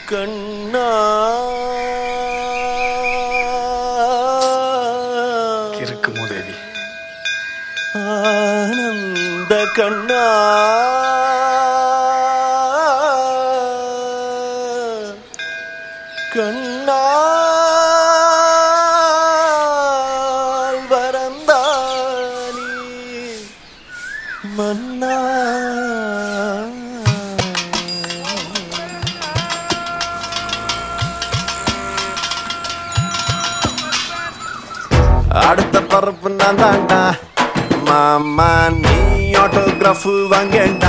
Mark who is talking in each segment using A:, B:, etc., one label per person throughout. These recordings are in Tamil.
A: கண்ணா
B: கிறுக்கு மூதேவி
A: ஆனந்த கண்ணா கண்ணால் வரந்தானி மன்னா அடுத்த பரப்பு நான் தாண்டா மாமா நீ ஆட்டோகிராஃப் வாங்கேண்டா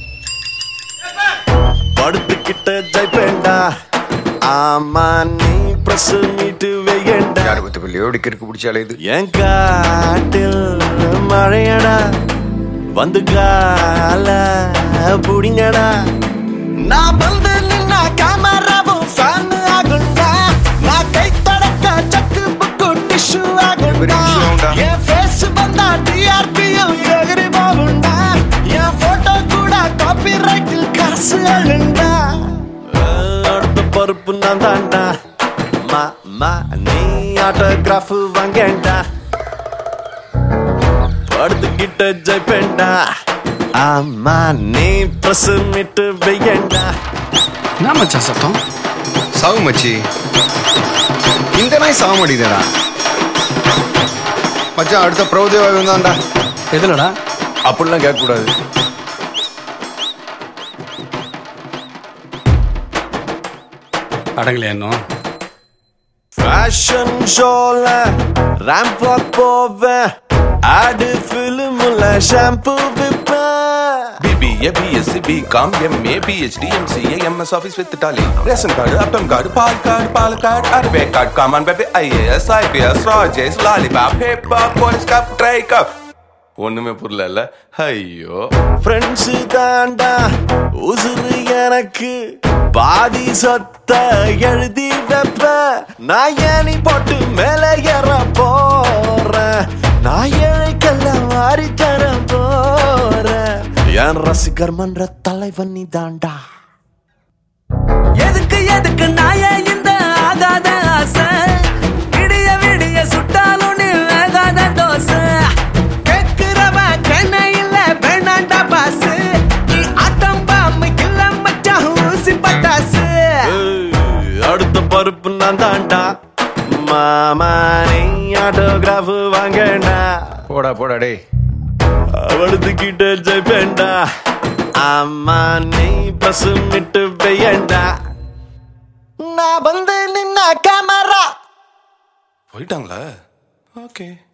A: படுத்துக்கிட்ட ஜெயிப்பேண்டா ஆமா நீ பிரஸ் மீட்டு வையேண்டா
C: யாரு பத்து பிள்ளையோடு கிறுக்கு பிடிச்சாலே இது
A: என் காட்டில் மழையடா வந்து கால புடிங்கடா நான் வந்து நின்னா கேமராவும் ஃபேன் ஆகுண்டா நான் கை தொடக்க சக்கு புக்கு டிஷ்யூ ஆகுண்டா
C: பெரிய விஷயம்டா.
A: என் ஃபேஸ் வந்தா டிஆர்பியும் எகிரி போகுண்டா என் போட்டோ கூட காப்பி ரைட்டில் காசு அழுண்டா அடுத்த பருப்பு நான் தாண்டா மா மா நீ ஆட்டோகிராஃப் வாங்கேண்டா படுத்துக்கிட்ட ஜெயிப்பேண்டா ஆமா நீ பிரஸ் மிட்டு வையேண்டா
B: என்ன மச்சான் சத்தம்
C: சாவு மச்சி இந்த நாய் சாக மாட்டேங்குதுடா மச்சான் அடுத்த பிரபுதேவா வந்தான்டா
B: எதுலடா
C: அப்படிலாம் கேட்கக்கூடாது
B: அடங்கலையா இன்னும்
A: ஃபேஷன் ஷோல ரேம்ப் வாக் போவேன் ஆடு ஃபிலிம்ல ஷாம்பு விப்பேன்
D: BBA, BSc, BCom, MA, PhD, MCA, MS Office with Tally. Ration card, uptown card, PAN card, PAL card, RBI card, come on baby, IAS, IPS, Rogers, Lollipop, Hip Hop, Police Cup, Try Cup. ஒண்ணுமே புரியல ஐயோ
A: ஃப்ரெண்ட்ஸ் தாண்டா உசுறு எனக்கு பாதி சொத்த எழுதி வைப்ப நான் ஏணி போட்டு மேலே ஏற போறேன் நான் ஏழைக்கெல்லாம் வாரி தர போறேன் என் ரசிகர் மன்ற தலைவன் நீ தாண்டா
E: எதுக்கு எதுக்கு நாய இந்த ஆகாத ஆசை விடிய விடிய சுட்டாலும் நீ வேகாத தோசை கேக்குறவன் கண்ண இல்ல வேணாண்டா பாசு நீ ஆட்டம் பாம்பு இல்ல மச்சான் ஊசி பட்டாசு
A: ஏய், அடுத்த பருப்பு நான் தாண்டா மாமா நீ ஆட்டோகிராஃப் வாங்கண்ணா
C: போடா போடா டேய்
A: அவளுக்கிட்ட ஜெயிப்பேண்டா அம்மா நீ பசு மிட்டு பெய்யண்டா நான் வந்து நின்ன கேமரா
D: போயிட்டாங்களா ஓகே